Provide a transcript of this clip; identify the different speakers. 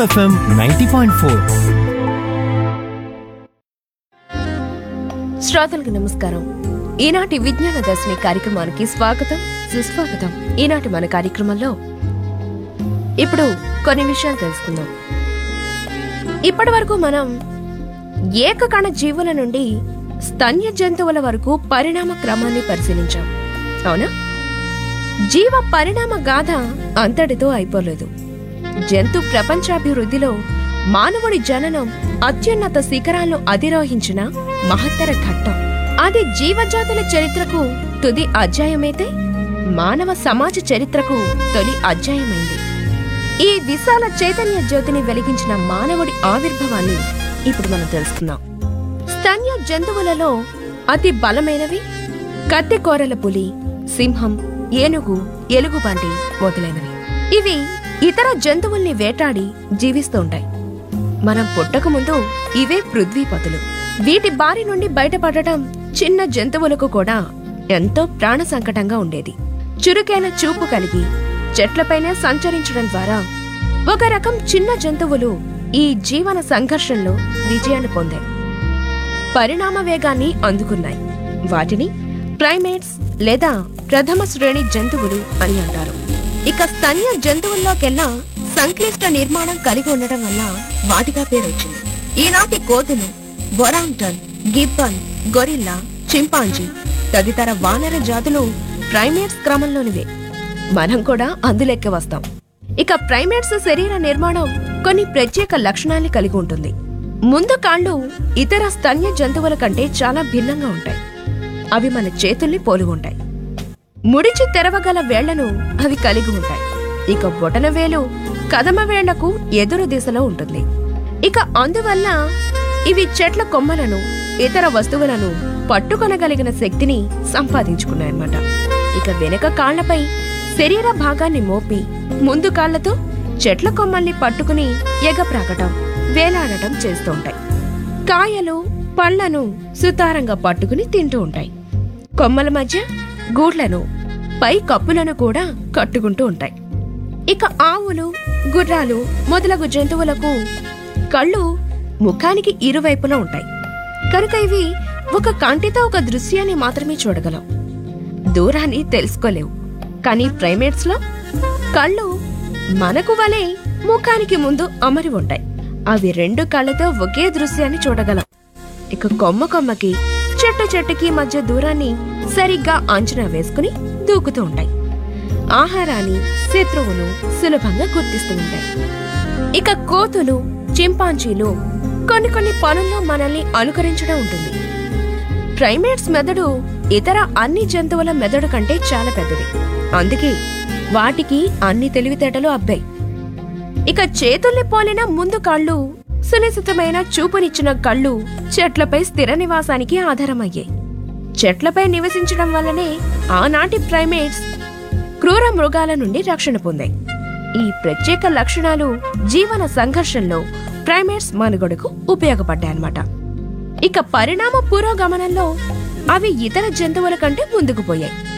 Speaker 1: FM ninety point four
Speaker 2: శ్రోతలకు నమస్కారం ఈనాటి విజ్ఞాన దర్శిని కార్యక్రమానికి స్వాగతం సుస్వాగతం ఈనాటి మన కార్యక్రమంలో ఇప్పుడు కొన్ని విషయాలు తెలుసుకుందాం ఇప్పటి వరకు మనం ఏకకణ జీవుల నుండి స్తన్య జంతువుల వరకు పరిణామ క్రమాన్ని పరిశీలించాం అవునా జీవ పరిణామ గాథ అంతటితో అయిపోలేదు జంతు ప్రపంచాభివృద్ధిలో మానవుడి జననం అత్యున్నత శిఖరాలను అధిరోహించిన మహత్తర ఘట్టం అది జీవజాతుల చరిత్రకు తుది అధ్యాయమైతే మానవ సమాజ చరిత్రకు తొలి అధ్యాయమైంది ఈ విశాల చైతన్య జ్యోతిని వెలిగించిన మానవుడి ఆవిర్భావాన్ని ఇప్పుడు మనం తెలుసుకుందాం స్తన్య జంతువులలో అతి బలమైనవి కత్తెకోరల పులి సింహం ఏనుగు ఎలుగుబంటి మొదలైనవి ఇవి ఇతర జంతువుల్ని వేటాడి జీవిస్తూ ఉంటాయి మనం పుట్టక ముందు ఇవే పృథ్వీపతులు వీటి బారి నుండి బయటపడటం చిన్న జంతువులకు కూడా ఎంతో ప్రాణ సంకటంగా ఉండేది చురుకైన చూపు కలిగి చెట్లపైనే సంచరించడం ద్వారా ఒక రకం చిన్న జంతువులు ఈ జీవన సంఘర్షణలో విజయాన్ని పొందాయి పరిణామ వేగాన్ని అందుకున్నాయి వాటిని ప్రైమేట్స్ లేదా ప్రథమ శ్రేణి జంతువులు అని అంటారు ఇక స్తన్య జంతువుల్లోకెల్లా సంక్లిష్ట నిర్మాణం కలిగి ఉండటం వల్ల వాటిగా పేరు వచ్చింది ఈనాటి కోతులు బొరాంగ్టన్ గిబ్బన్ గొరిల్లా చింపాంజీ తదితర వానర జాతులు ప్రైమేట్స్ క్రమంలోనివే మనం కూడా అందులెక్కి వస్తాం ఇక ప్రైమేట్స్ శరీర నిర్మాణం కొన్ని ప్రత్యేక లక్షణాల్ని కలిగి ఉంటుంది ముందు కాళ్ళు ఇతర స్తన్య జంతువుల కంటే చాలా భిన్నంగా ఉంటాయి అవి మన చేతుల్ని పోలుగుంటాయి ముడిచి తెరవగల వేళ్లను అవి కలిగి ఉంటాయి ఇక బొటన వేలు కదమ వేళ్లకు ఎదురు దిశలో ఉంటుంది ఇక అందువల్ల ఇవి చెట్ల కొమ్మలను ఇతర వస్తువులను పట్టుకొనగలిగిన శక్తిని సంపాదించుకున్నాయన్నమాట ఇక వెనక కాళ్లపై శరీర భాగాన్ని మోపి ముందు కాళ్లతో చెట్ల కొమ్మల్ని పట్టుకుని ఎగప్రాకటం వేలాడటం చేస్తూ ఉంటాయి కాయలు పళ్లను సుతారంగా పట్టుకుని తింటూ ఉంటాయి కొమ్మల మధ్య గూడ్లను పై కప్పులను కూడా కట్టుకుంటూ ఉంటాయి ఇక ఆవులు గుర్రాలు మొదలగు జంతువులకు కళ్ళు ముఖానికి ఇరువైపులా ఉంటాయి కనుక ఇవి ఒక కంటితో ఒక దృశ్యాన్ని మాత్రమే చూడగలవు దూరాన్ని తెలుసుకోలేవు కానీ ప్రైమేట్స్ లో కళ్ళు మనకు వలె ముఖానికి ముందు అమరి ఉంటాయి అవి రెండు కళ్ళతో ఒకే దృశ్యాన్ని చూడగలం ఇక కొమ్మ కొమ్మకి చెట్టు చెట్టుకి మధ్య దూరాన్ని సరిగ్గా అంచనా వేసుకుని దూకుతూ ఉంటాయి ఆహారాన్ని శత్రువును సులభంగా గుర్తిస్తూ ఉంటాయి ఇక కోతులు చింపాంజీలు కొన్ని కొన్ని పనుల్లో మనల్ని అనుకరించడం ఉంటుంది ప్రైమేట్స్ మెదడు ఇతర అన్ని జంతువుల మెదడు కంటే చాలా పెద్దది అందుకే వాటికి అన్ని తెలివితేటలు అబ్బాయి ఇక చేతుల్ని పోలిన ముందు కాళ్ళు సునిశ్చితమైన చూపునిచ్చిన కళ్ళు చెట్లపై స్థిర నివాసానికి ఆధారమయ్యాయి చెట్లపై నివసించడం వల్లనే ఆనాటి ప్రైమేట్స్ క్రూర మృగాల నుండి రక్షణ పొందాయి ఈ ప్రత్యేక లక్షణాలు జీవన సంఘర్షణలో ప్రైమేట్స్ మనుగడకు ఉపయోగపడ్డాయన్నమాట ఇక పరిణామ పురోగమనంలో అవి ఇతర జంతువుల కంటే ముందుకు పోయాయి